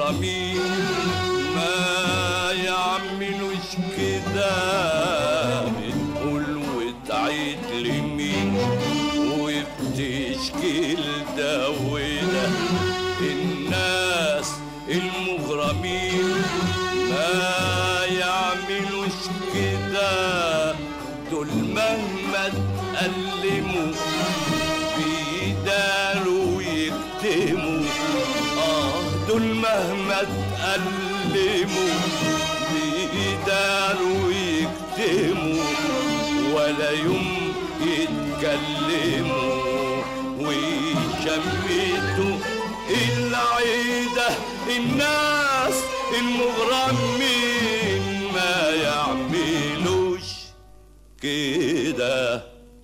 المغرمين ما يعملوش كده بتقول وتعيد لمين وبتشكي لده وده الناس المغرمين ما يعملوش كده دول مهما تألموا بيداروا ويكتموا آه دول مهما تألموا بيداروا ويكتموا ولا يوم يتكلموا ويشمتوا العيدة الناس المغرمين ما يعملوش كده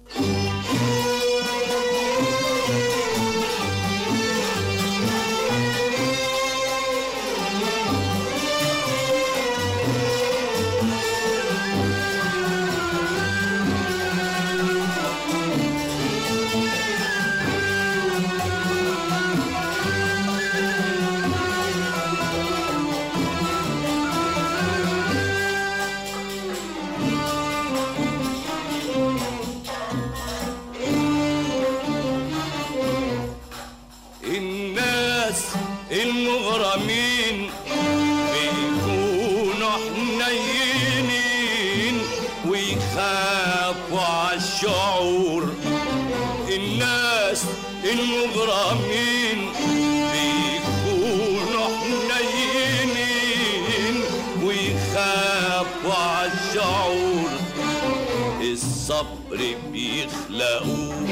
الناس المغرمين بيكونوا حنينين ويخافوا عالشعور الناس المغرمين بيكونوا حنينين ويخافوا عالشعور الصبر بيخلقوه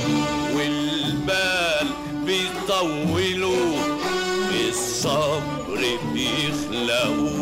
والبال بيطولوا الصبر بيخلقوا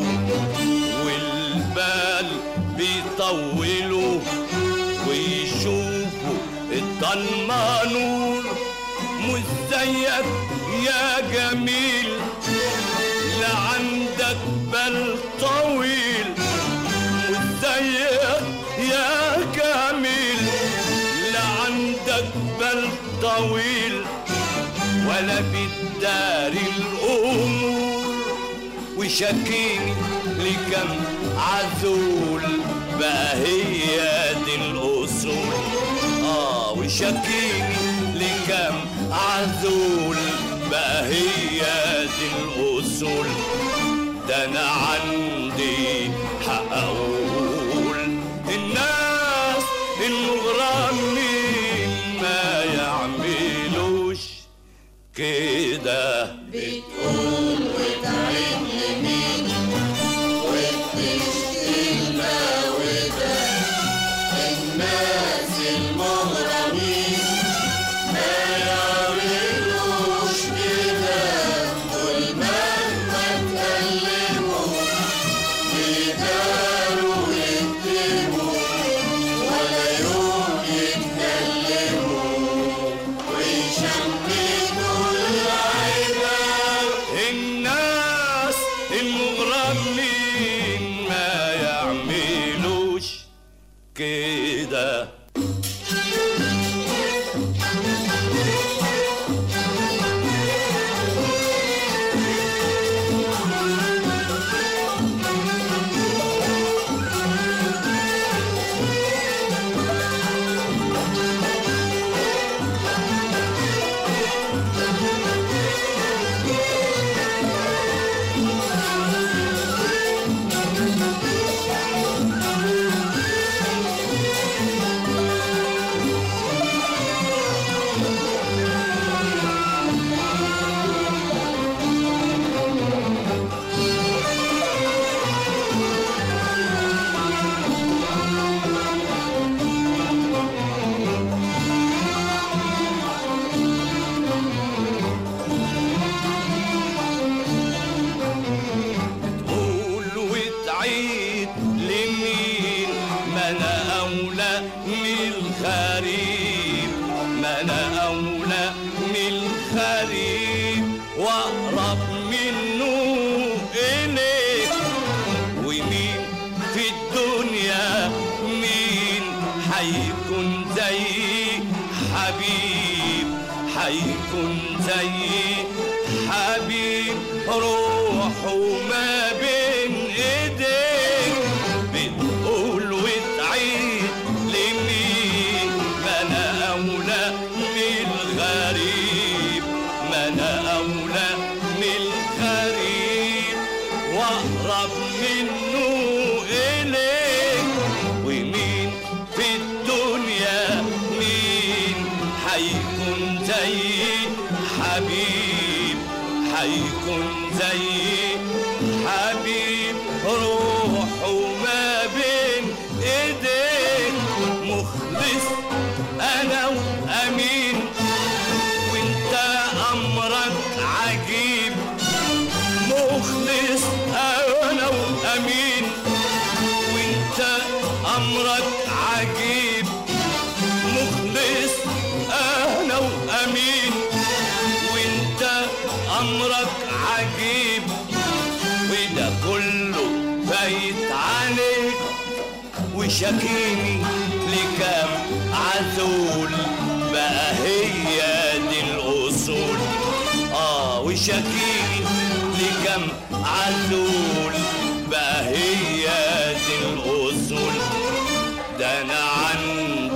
والبال بيطولوا ويشوفوا الضلمة نور مش زيك يا جميل لا عندك بال طويل مش زيك يا جميل لا عندك بال طويل ولا بتداري الأمور وشكيني لكم عزول بقى هي دي الأصول آه وشكيني لكم عزول بقى هي دي الأصول ده أنا عندي حق أقول الناس المغرمين ما يعملوش كده بتقول وتعيد لمين وبتشكي لنا وده الناس المغرمين ما يعملوش كده دول مهما اتكلموا بيداروا ويكتموا ولا يوم يتكلموا ويشمتوا العيبة الناس المغرمين ما يعملوش كده تقول وتعيد لمين ما انا اولى من الخريف ما انا اولى من الخريف واقرب منه اليك ومين في الدنيا مين حيكون زي حبيب حيكون زي حبيب روح وما بين ايديك بتقول وتعيد لمين ما انا اولى من الغريب ما انا اولى من الغريب واقرب منه اليك ومين في الدنيا مين حيكون زي حبيب حيكون زي حبيب روحه ما بين ايديك مخلص انا وامين وانت امرك عجيب مخلص انا وامين وانت امرك عجيب مخلص انا وامين وانت امرك عجيب وده كله فايت عليك وشاكيني لكام عزول بقى هي دي الاصول اه وشاكيني لكام عزول بقى هي دي الاصول ده انا عن